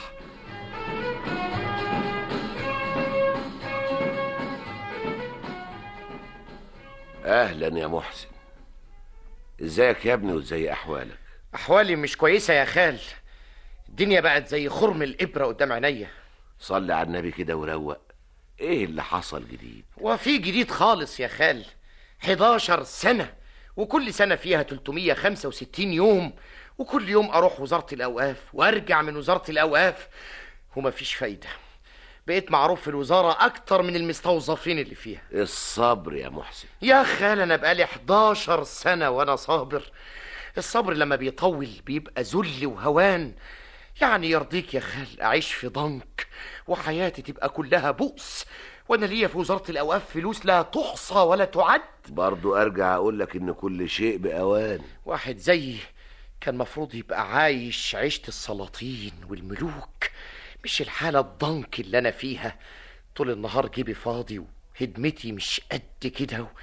اهلا يا محسن ازيك يا ابني وازاي احوالك أحوالي مش كويسة يا خال الدنيا بقت زي خرم الإبرة قدام عينيا صلي على النبي كده وروق ايه اللي حصل جديد وفي جديد خالص يا خال 11 سنة وكل سنة فيها 365 يوم وكل يوم أروح وزارة الأوقاف وأرجع من وزارة الأوقاف ومفيش فايدة بقيت معروف في الوزارة أكتر من المستوظفين اللي فيها الصبر يا محسن يا خال أنا بقالي 11 سنة وأنا صابر الصبر لما بيطول بيبقى ذل وهوان يعني يرضيك يا خال أعيش في ضنك وحياتي تبقى كلها بؤس وأنا ليا في وزارة الأوقاف فلوس لا تحصى ولا تعد برضو ارجع اقول لك ان كل شيء باوان واحد زيي كان مفروض يبقى عايش عيشة السلاطين والملوك مش الحالة الضنك اللي أنا فيها طول النهار جيبي فاضي وهدمتي مش قد كده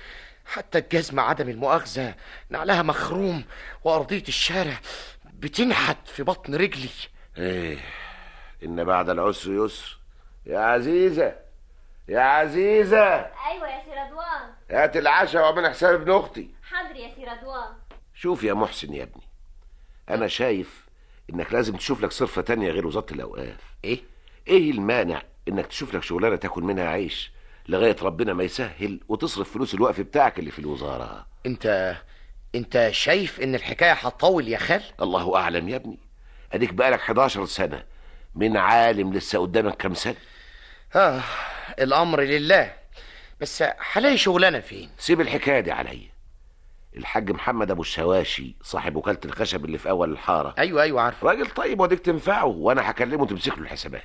حتى الجزمة عدم المؤاخذة نعلها مخروم وأرضية الشارع بتنحت في بطن رجلي ايه ان بعد العسر يسر يا عزيزة يا عزيزة ايوه يا سي رضوان هات العشاء واعمل حساب ابن اختي حاضر يا سي رضوان شوف يا محسن يا ابني انا شايف انك لازم تشوف لك صرفة تانية غير وزارة الاوقاف ايه ايه المانع انك تشوف لك شغلانة تاكل منها عيش لغاية ربنا ما يسهل وتصرف فلوس الوقف بتاعك اللي في الوزارة انت انت شايف ان الحكاية هتطول يا خال الله اعلم يا ابني اديك بقالك 11 سنة من عالم لسه قدامك كام سنة آه الأمر لله بس هلاقي شغلانة فين سيب الحكاية دي عليا الحاج محمد ابو الشواشي صاحب وكالة الخشب اللي في اول الحارة ايوه ايوه عارف راجل طيب وديك تنفعه وانا هكلمه تمسك له الحسابات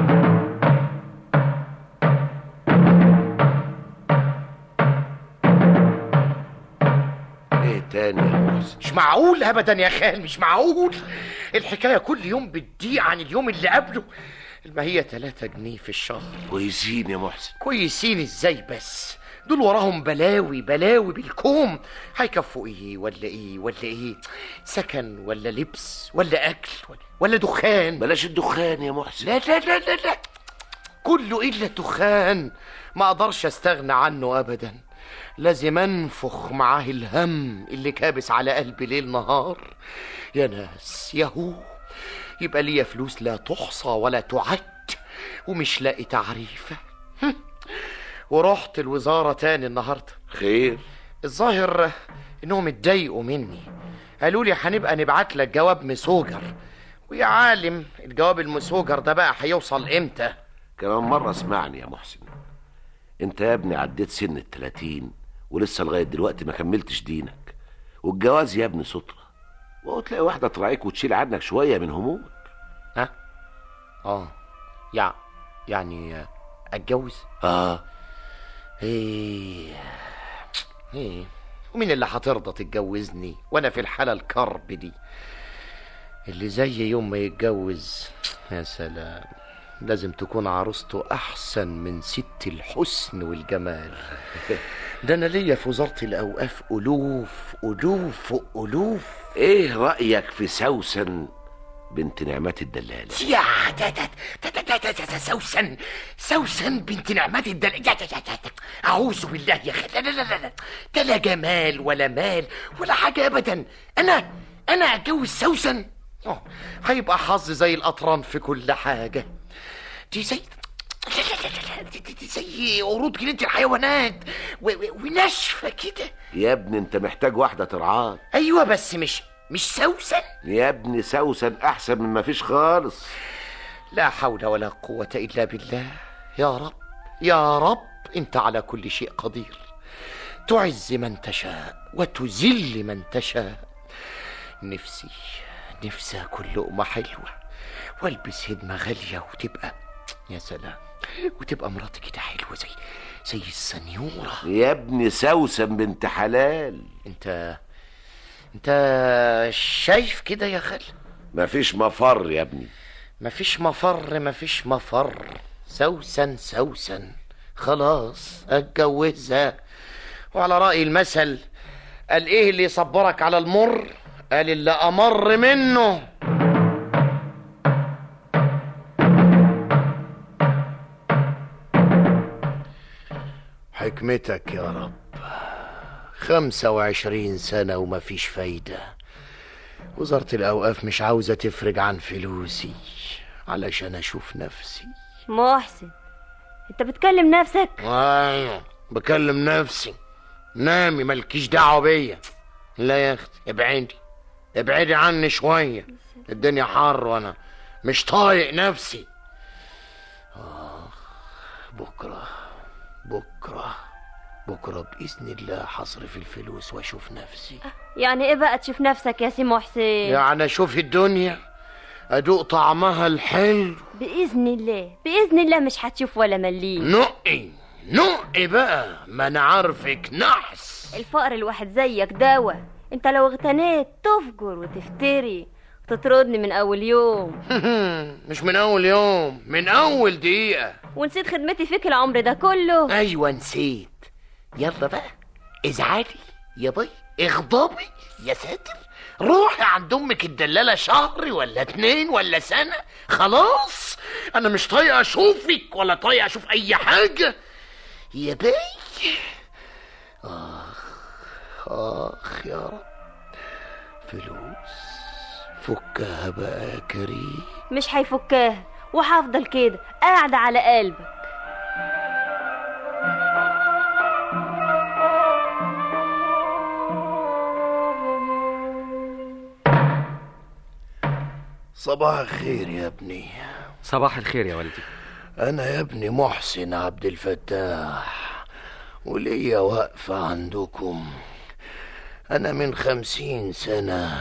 ايه تاني يا محسن مش معقول ابدا يا خال مش معقول الحكايه كل يوم بتضيع عن اليوم اللي قبله ما هي 3 جنيه في الشهر كويسين يا محسن كويسين ازاي بس دول وراهم بلاوي بلاوي بالكوم هيكفوا ايه ولا ايه ولا ايه سكن ولا لبس ولا اكل ولا, ولا دخان بلاش الدخان يا محسن لا لا لا لا لا كله الا الدخان ما اقدرش استغنى عنه ابدا لازم انفخ معاه الهم اللي كابس على قلبي ليل نهار يا ناس يهو يبقى ليا فلوس لا تحصى ولا تعد ومش لاقي تعريفة هم. ورحت الوزارة تاني النهاردة خير الظاهر انهم اتضايقوا مني قالوا لي هنبقى نبعت لك جواب مسوجر ويا عالم الجواب المسوجر ده بقى هيوصل امتى كمان مرة اسمعني يا محسن انت يا ابني عديت سن التلاتين ولسه لغاية دلوقتي ما كملتش دينك والجواز يا ابني سترة وهو تلاقي واحدة تراعيك وتشيل عنك شوية من همومك ها اه يع يعني آه، اتجوز اه ايه ايه ومين اللي هترضى تتجوزني وانا في الحالة الكرب دي اللي زي يوم ما يتجوز يا سلام لازم تكون عروسته احسن من ست الحسن والجمال ده انا ليا في وزارة الاوقاف الوف الوف الوف ايه رأيك في سوسن بنت نعمات الدلال يا ده ده ده ده ده ده ده سوسن سوسن بنت نعمات الدل يا- يا- يا- يا- اعوذ بالله يا اخي لا لا لا لا لا ده لا جمال ولا مال ولا حاجه ابدا انا انا اتجوز سوسن أوه، هيبقى حظ زي الاطران في كل حاجه دي زي لا لا لا لا لا، دي, دي, دي زي قرود جنينه الحيوانات و- و- وناشفه كده يا ابني انت محتاج واحدة ترعاك ايوه بس مش مش سوسن يا ابني سوسن احسن من ما فيش خالص لا حول ولا قوة إلا بالله يا رب يا رب أنت على كل شيء قدير تعز من تشاء وتذل من تشاء نفسي نفسي أكل لقمة حلوة والبس هدمة غالية وتبقى يا سلام وتبقى مراتي كده حلوة زي زي السنيورة يا ابني سوسن بنت حلال انت انت شايف كده يا خال مفيش مفر يا ابني مفيش مفر مفيش مفر سوسن سوسن خلاص اتجوزها وعلى رأي المثل قال ايه اللي يصبرك على المر قال اللي امر منه حكمتك يا رب خمسة وعشرين سنة ومفيش فايدة وزارة الأوقاف مش عاوزة تفرج عن فلوسي علشان أشوف نفسي محسن انت بتكلم نفسك أيوة بكلم نفسي نامي مالكيش دعوة بيا لا يا أختي ابعدي ابعدي عني شوية الدنيا حر وأنا مش طايق نفسي آه بكرة بكرة بكرة بإذن الله هصرف الفلوس وأشوف نفسي يعني ايه بقى تشوف نفسك يا سي محسن يعني أشوف الدنيا أدوق طعمها الحلو بإذن الله بإذن الله مش هتشوف ولا مليم نقي نقي بقى ما أنا عارفك نحس الفقر الواحد زيك دواء انت لو اغتنيت تفجر وتفتري وتطردني من اول يوم مش من أول يوم من أول دقيقة ونسيت خدمتي فيك العمر ده كله أيوة نسيت يلا بقى ازعلي يا بي اغضبي يا ساتر روحي عند امك الدلالة شهر ولا اتنين ولا سنة خلاص انا مش طايقة اشوفك ولا طايقة اشوف اي حاجة يا بي اخ اخ يا رب فلوس فكها بقى يا كريم مش هيفكاها وهفضل كده قاعدة على قلبك صباح الخير يا ابني صباح الخير يا والدي انا يا ابني محسن عبد الفتاح وليا واقفة عندكم انا من خمسين سنة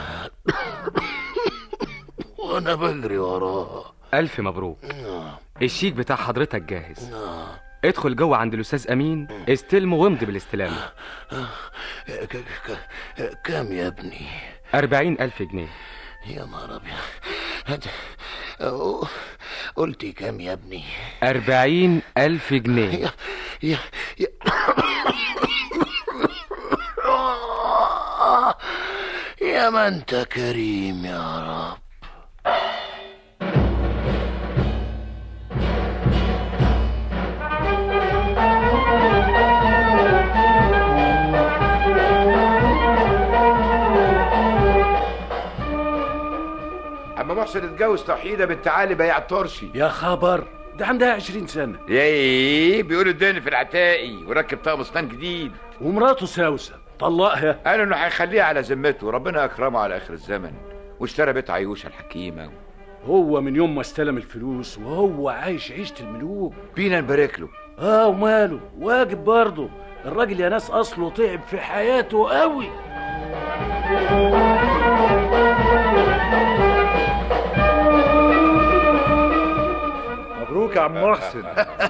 وانا بجري وراه ألف مبروك الشيك بتاع حضرتك جاهز ادخل جوه عند الأستاذ أمين استلمه وامضي بالاستلام ك- ك- كام يا ابني أربعين ألف جنيه يا نهار ابيض هات- أوه، قلت كام يا ابني أربعين ألف جنيه يا يا يا ما انت كريم يا رب اما محسن اتجوز توحيده بنت علي بياع الطرشي يا خبر ده عندها عشرين سنة يا ايه بيقولوا الدنيا في العتاقي وركب طقم اسنان جديد ومراته سوسة طلقها قالوا انه هيخليها على ذمته ربنا اكرمه على اخر الزمن واشترى بيت عيوشه الحكيمه هو من يوم ما استلم الفلوس وهو عايش عيشة الملوك بينا نبارك له اه وماله واجب برضه الراجل يا ناس اصله تعب في حياته قوي مبروك يا عم محسن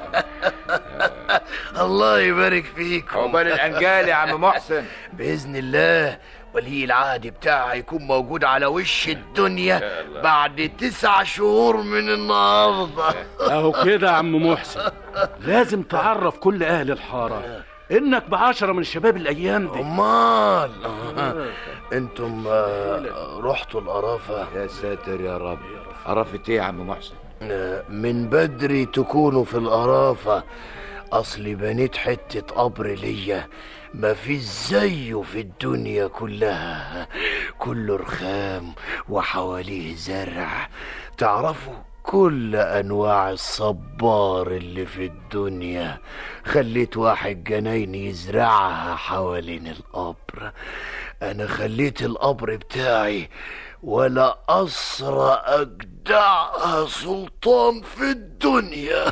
الله يبارك فيك عقبال الانجال يا عم محسن باذن الله ولي العهد بتاعي هيكون موجود على وش الدنيا بعد تسع شهور من النهارده اهو كده يا عم محسن لازم تعرف كل اهل الحارة انك بعشرة من شباب الايام دي امال انتم آه، رحتوا القرافه يا ساتر يا رب عرفت ايه يا عم محسن من بدري تكونوا في القرافه اصلي بنيت حته قبر ليا مفيش زيه في الدنيا كلها كله رخام وحواليه زرع تعرفوا كل انواع الصبار اللي في الدنيا خليت واحد جناين يزرعها حوالين القبر انا خليت القبر بتاعي ولا اسرى اجدعها سلطان في الدنيا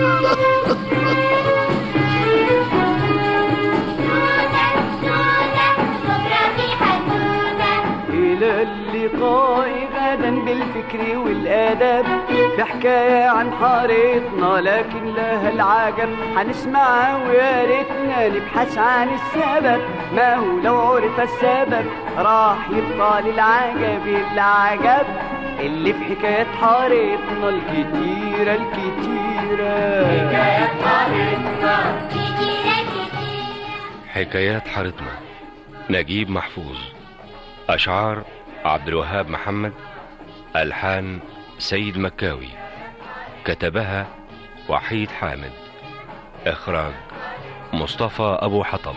إلى اللقاء غدا بالفكر والآداب في حكاية عن حارتنا لكن لها العجب هنسمعها ويا ريتنا نبحث عن السبب ما هو لو عرف السبب راح يبقى للعجب العجب اللي في حكايات حارتنا الكتيرة الكتيرة حكايات حارتنا حكايات حارتنا نجيب محفوظ أشعار عبد الوهاب محمد ألحان سيد مكاوي كتبها وحيد حامد إخراج مصطفى أبو حطب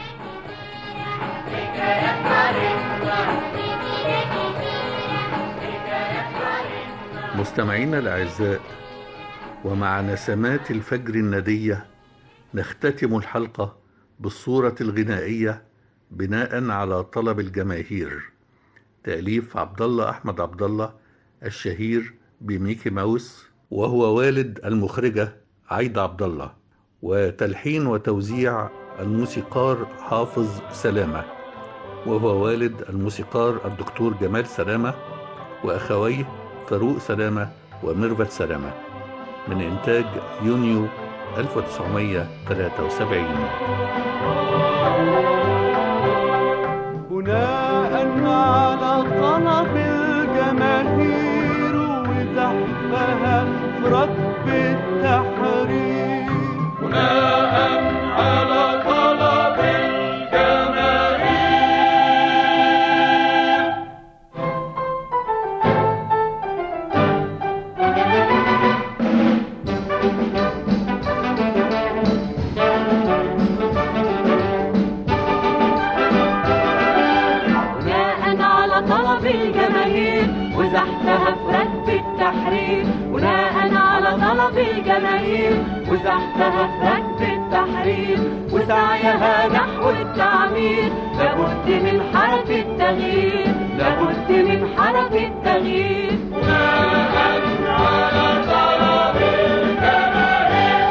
مستمعينا الأعزاء ومع نسمات الفجر الندية نختتم الحلقة بالصورة الغنائية بناء على طلب الجماهير تأليف عبد الله أحمد عبد الله الشهير بميكي ماوس وهو والد المخرجة عايدة عبد الله وتلحين وتوزيع الموسيقار حافظ سلامة وهو والد الموسيقار الدكتور جمال سلامة وأخويه فاروق سلامة وميرفت سلامة من إنتاج يونيو 1973 بناء على طلب الجماهير وزحفها في ركب التحرير بناء على طلب الجماهير في ركب التحرير بناء على طلب الجماهير وزحفها في ركب التحرير وسعيها نحو التعمير لابد من حركة تغيير لابد من حركة تغيير بناء على طلب الجماهير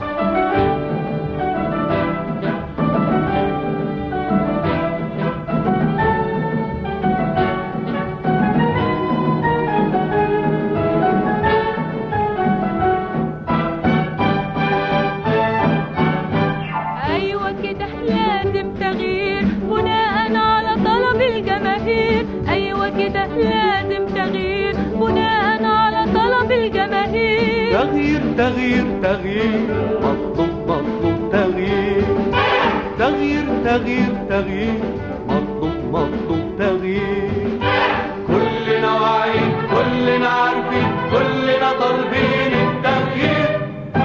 أيوة كده لازم تغيير بناء على طلب الجماهير أيوة كده لازم تغيير بناء على طلب الجماهير تغيير تغيير تغيير مطلوب مطلوب تغيير تغيير تغيير تغيير مطلوب مطلوب تغيير كلنا واعيين كلنا عارفين كلنا طالبين التغيير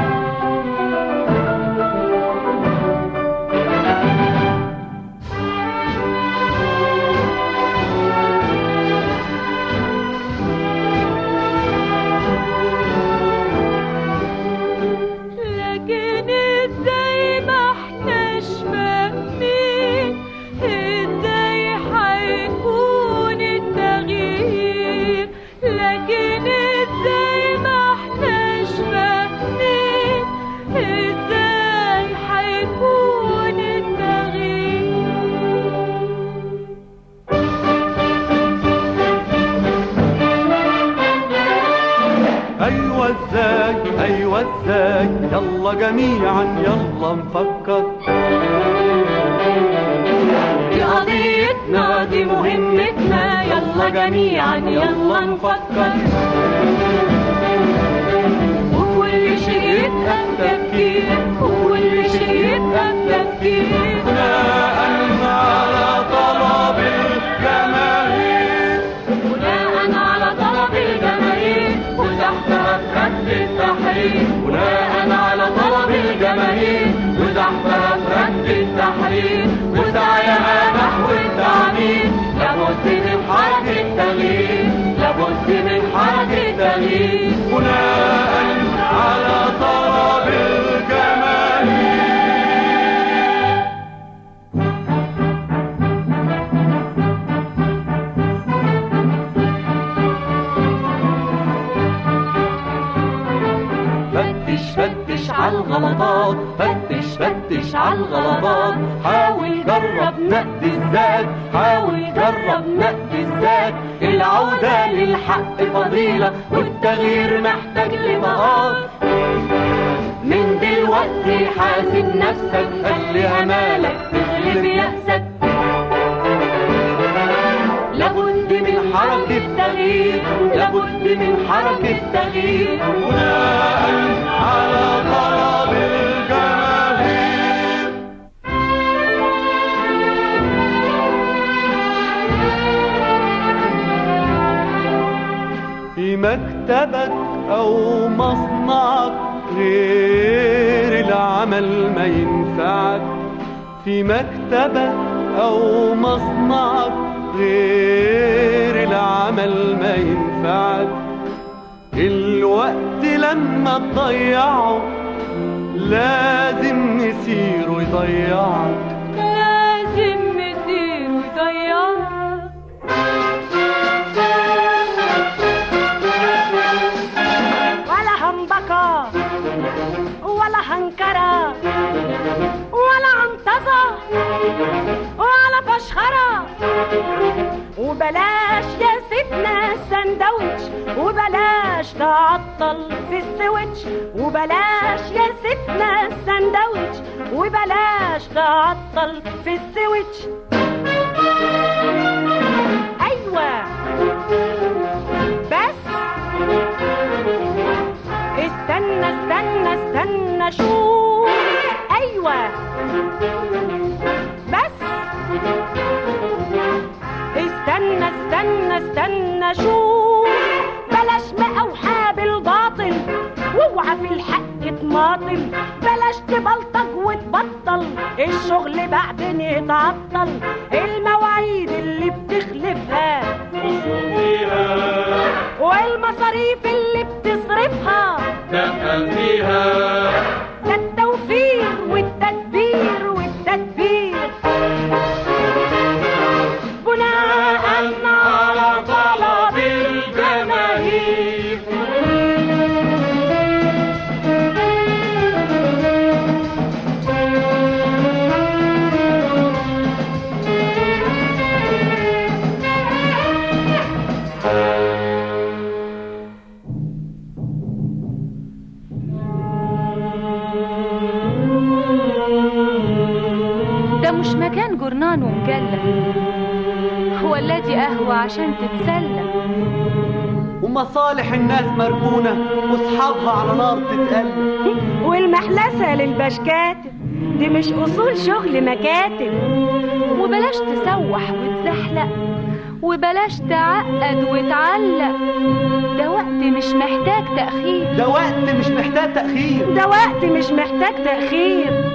لكن ازاي ما احناش فاهمين ازاي هيكون التغيير لكن ازاي ما احناش فاهمين ازاي هيكون التغيير ايوه ازاي ايوه ازاي يلا جميعا يلا نفكر دي قضيتنا دي مهمتنا يلا جميعا يلا نفكر وكل شيء يبقى بتفكير وكل شيء يبقى بتفكير بناء على طلب الجماهير بناء على طلب الجماهير وزحفها في ركب التحرير بناء على طلب الجماهير وزحفها في ركب التحرير وسعيها نحو التعمير لابد من حركة تغيير لابد من حركة تغيير بناء على طلب الجماهير فتش فتش على الغلطات فتش فتش على الغلطات حاول جرب نقد الذات حاول جرب نقد الذات العودة للحق فضيلة والتغيير محتاج لمهارة من دلوقتي حاسب نفسك خلي امالك تغلب يأسك لابد من حركة تغيير لابد من حركة تغيير بناء على طلب الجماهير في مكتبك أو مصنعك غير العمل ما ينفعك في مكتبك أو مصنعك غير العمل ما ينفعك الوقت لما تضيعه لازم يصير ويضيعك لازم مسير ويضيعك ولا همبكة ولا هنكرة ولا عنطزة ولا فشخرة وبلاش يا سيدنا السندوتش وبلاش تعطل في السويتش وبلاش يا سيدنا السندوتش وبلاش تعطل في السويتش ايوه بس استنى استنى استنى شوف ايوه بس استنى استنى استنى شوف بلاش مقاوحة بالباطل واوعى في الحق تماطل بلاش تبلطج وتبطل الشغل بعدين يتعطل المواعيد اللي بتخلفها واللي المصاريف اللي بتصرفها دخل فيها ده التوفير والتدبير والتدبير بناء على طلب الجماهير ده مش مكان جرنان ومجلة هو الذي قهوة عشان تتسلى ومصالح الناس مركونة واصحابها على نار تتقلب والمحلسة للبشكات دي مش أصول شغل مكاتب وبلاش تسوح وتزحلق وبلاش تعقد وتعلق ده وقت مش محتاج تأخير ده وقت مش محتاج تأخير ده وقت مش محتاج تأخير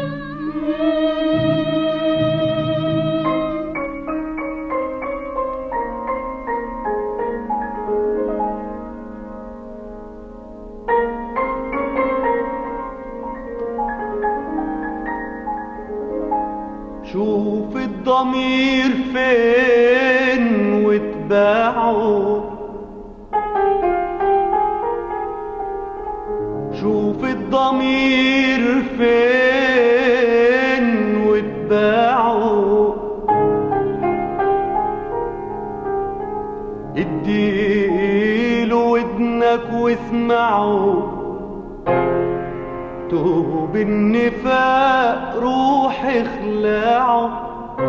شوف الضمير فين واتباعه شوف الضمير فين واتباعه اديله ودنك واسمعه توب النفاق روح اخلعه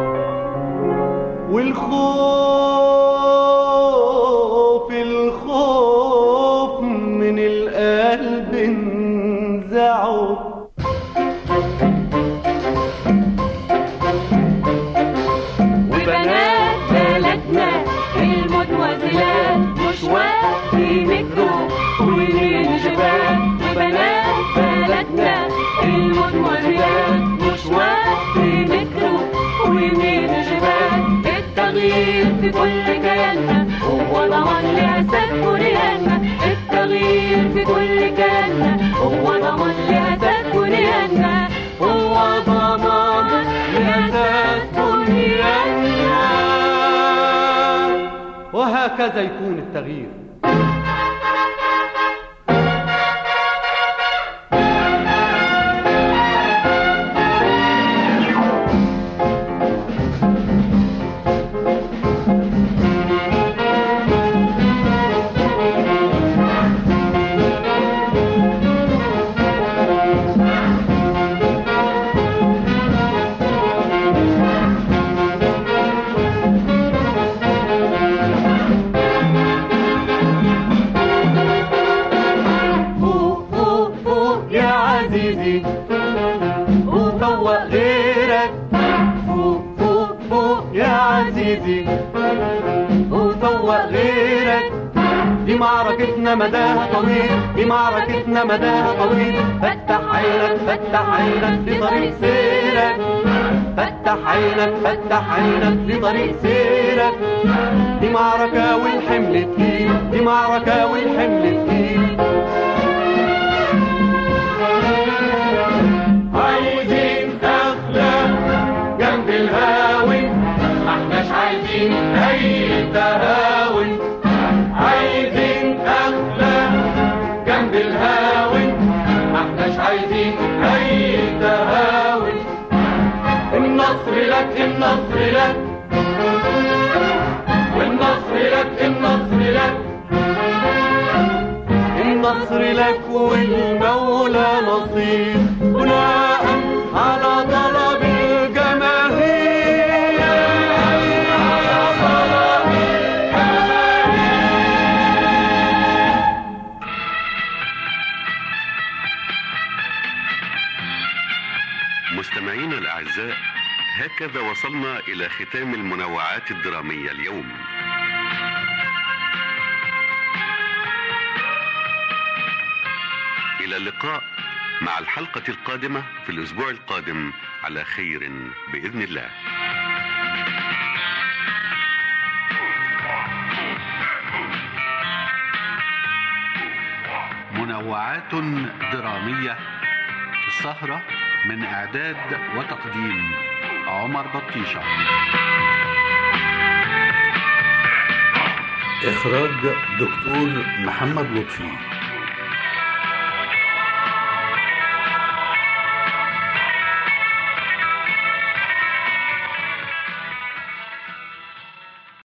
والخوف الخوف من القلب انزعه وبنات بلدنا المتوازلات مش وقت مترو وننجبات وبنات بلدنا المتوازلات مش وقت مترو وننجبات التغيير في كل كياننا هو ضمان لأساس بنياننا التغيير في كل كياننا هو ضمان لأساس بنياننا هو ضمان لأساس بنياننا وهكذا يكون التغيير فوق فوق فوق يا عزيزي وفوق غيرك فوق فوق فوق يا عزيزي وفوق غيرك دي معركتنا مداها طويل دي معركتنا مداها طويل فتح عينك فتح عينك لطريق سيرك فتح عينك فتح عينك لطريق سيرك دي معركة والحمل تقيل دي معركة والحمل تقيل عايزين أخلاق جنب الهاون ما احناش عايزين أي تهاون عايزين أخلاق جنب الهاون ما احناش عايزين أي تهاون النصر لك النصر لك والنصر لك النصر لك النصر لك والمولى نصير بناء على طلب الجماهير على طلب مستمعينا الأعزاء هكذا وصلنا إلى ختام المنوعات الدرامية اليوم إلى اللقاء مع الحلقة القادمة في الأسبوع القادم على خير بإذن الله منوعات درامية السهرة من إعداد وتقديم عمر بطيشة إخراج دكتور محمد لطفي